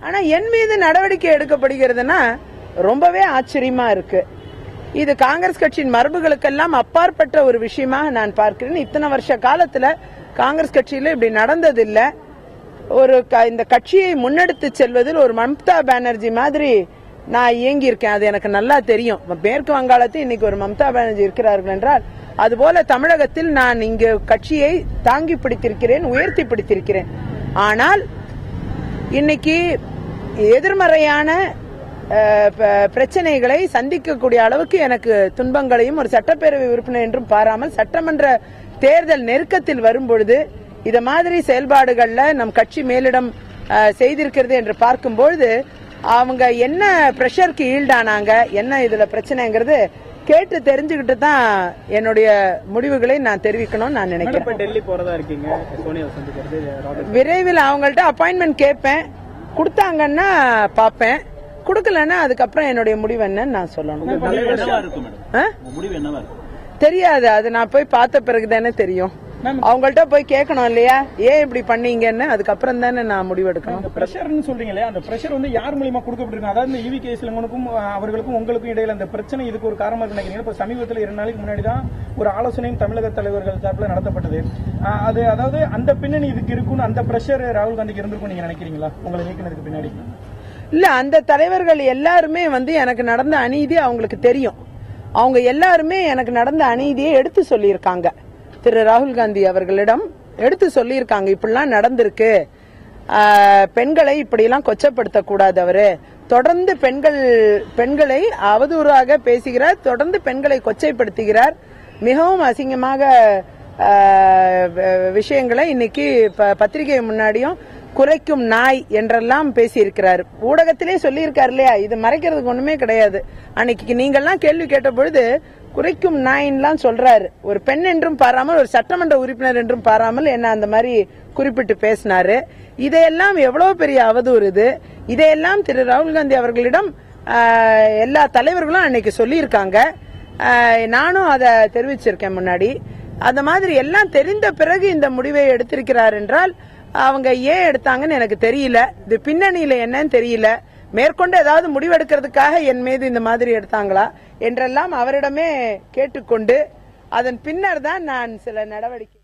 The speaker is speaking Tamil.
ஆனா என் மீது நடவடிக்கை எடுக்கப்படுகிறதுனா ரொம்பவே ஆச்சரியமா இருக்கு இது காங்கிரஸ் கட்சியின் மரபுகளுக்கெல்லாம் அப்பாற்பட்ட ஒரு விஷயமாக நான் பார்க்கிறேன் இத்தனை வருஷ காலத்துல காங்கிரஸ் கட்சியில இப்படி நடந்ததில்லை ஒரு க- இந்த கட்சியை முன்னெடுத்து செல்வதில் ஒரு மம்தா பானர்ஜி மாதிரி நான் இயங்கி இருக்கேன் அது எனக்கு நல்லா தெரியும் மேற்கு வங்காளத்தில் இன்னைக்கு ஒரு மம்தா பானர்ஜி இருக்கிறார்கள் என்றால் அதுபோல தமிழகத்தில் நான் இங்கு கட்சியை தாங்கி பிடித்திருக்கிறேன் உயர்த்தி பிடித்திருக்கிறேன் ஆனால் இன்னைக்கு எதிர்மறையான அஹ், ப- பிரச்சனைகளை சந்திக்கக்கூடிய அளவுக்கு எனக்கு துன்பங்களையும் ஒரு சட்டப்பேரவை உறுப்பினர் என்றும் பாராமல் சட்டமன்ற தேர்தல் நெருக்கத்தில் வரும்பொழுது இத மாதிரி செயல்பாடுகள்ல நம் கட்சி மேலிடம் அஹ், செய்திருக்கிறது என்று பார்க்கும்பொழுது அவங்க என்ன பிரஷருக்கு ஈல்டானாங்க என்ன இதுல பிரச்சனைங்கிறது கேட்டு தெரிஞ்சுக்கிட்டு தான் என்னுடைய முடிவுகளை நான் தெரிவிக்கணும்னு நான் மேடம் நினைக்கிறேன் இப்ப டெல்லி போறதா இருக்கீங்க சோனியாவை சந்திக்கிறது ராகுல் விரைவில் அவங்கள்ட்ட அப்பாயின்மெண்ட் கேட்பேன் கொடுத்தாங்கன்னா பார்ப்பேன் கொடுக்கலன்னா அதுக்கப்புறம் என்னுடைய முடிவு என்னன்னு நான் சொல்லணும் என்னவா இருக்கும் மேடம் ஆ? உங்க முடிவு என்னவா இருக்கும் தெரியாது அது நான் போய் பார்த்த பிறகுதானே தெரியும் மேம் அவங்கள்ட்ட போய் கேட்கணும் இல்லையா ஏன் இப்படி பண்ணீங்கன்னு அதுக்கப்புறம் தானே நான் முடிவெடுக்கணும் அந்த பிரஷர்னு சொல்றீங்க இல்லையா அந்த பிரஷர் வந்து யார் மூலியமா கொடுக்கப்பட்டிருக்கு அதாவது இந்த இவி கேஸ்லங்களுக்கும் அவர்களுக்கும் உங்களுக்கும் இடையில அந்த பிரச்சனை இதுக்கு ஒரு காரணமா இருக்கு நினைக்கிறீங்க இப்ப சமீபத்தில் இரண்டு நாளைக்கு முன்னாடி தான் ஒரு ஆலோசனையும் தமிழக தலைவர்கள் தரப்புல நடத்தப்பட்டது ஆஹ் அது அதாவது அந்த பின்னணி இதுக்கு இருக்குன்னு அந்த பிரஷர் ராகுல் காந்திக்கு இருந்திருக்கும் நீங்க நினைக்கிறீங்களா உங்களை நீக்கினதுக்கு பின்னாடி இல்ல அந்த தலைவர்கள் எல்லாருமே வந்து எனக்கு நடந்த அநீதி அவங்களுக்கு தெரியும் அவங்க எல்லாருமே எனக்கு நடந்த அநீதியை எடுத்து சொல்லியிருக்காங்க திரு ராகுல் காந்தி அவர்களிடம் எடுத்து சொல்லியிருக்காங்க இப்படிலாம் நடந்திருக்கு ஆஹ், பெண்களை இப்படியெல்லாம் கொச்சப்படுத்த கூடாது அவரு தொடர்ந்து பெண்கள் பெண்களை அவதூறாக பேசுகிறார் தொடர்ந்து பெண்களை கொச்சைப்படுத்துகிறார் மிகவும் அசிங்கமாக ஆஹ், வ- விஷயங்களை இன்னைக்கு ப- பத்திரிகை முன்னாடியும் குறைக்கும் நாய் என்றெல்லாம் பேசியிருக்கிறார் ஊடகத்திலே சொல்லியிருக்காரு இல்லையா இது மறைக்கிறதுக்கு ஒண்ணுமே கிடையாது அன்னைக்கு நீங்கெல்லாம் கேள்வி கேட்ட பொழுது குறைக்கும் நாயின்லாம் சொல்றாரு ஒரு பெண் என்றும் பாராமல் ஒரு சட்டமன்ற உறுப்பினர் என்றும் பாராமல் என்ன அந்த மாதிரி குறிப்பிட்டு பேசினாரு இதையெல்லாம் எவ்வளவு பெரிய அவதூறு இது இதையெல்லாம் திரு ராகுல் காந்தி அவர்களிடம் ஆஹ், எல்லா தலைவர்களும் அன்னைக்கு சொல்லியிருக்காங்க ஆஹ், நானும் அதை தெரிவிச்சிருக்கேன் முன்னாடி அந்த மாதிரி எல்லாம் தெரிந்த பிறகு இந்த முடிவை எடுத்திருக்கிறார் என்றால் அவங்க ஏன் எடுத்தாங்கன்னு எனக்கு தெரியல இது பின்னணியில என்னன்னு தெரியல மேற்கொண்டு ஏதாவது முடிவெடுக்கிறதுக்காக என் மீது இந்த மாதிரி எடுத்தாங்களா என்றெல்லாம் அவரிடமே கேட்டுக்கொண்டு அதன் பின்னர் தான் நான் சில நடவடிக்கை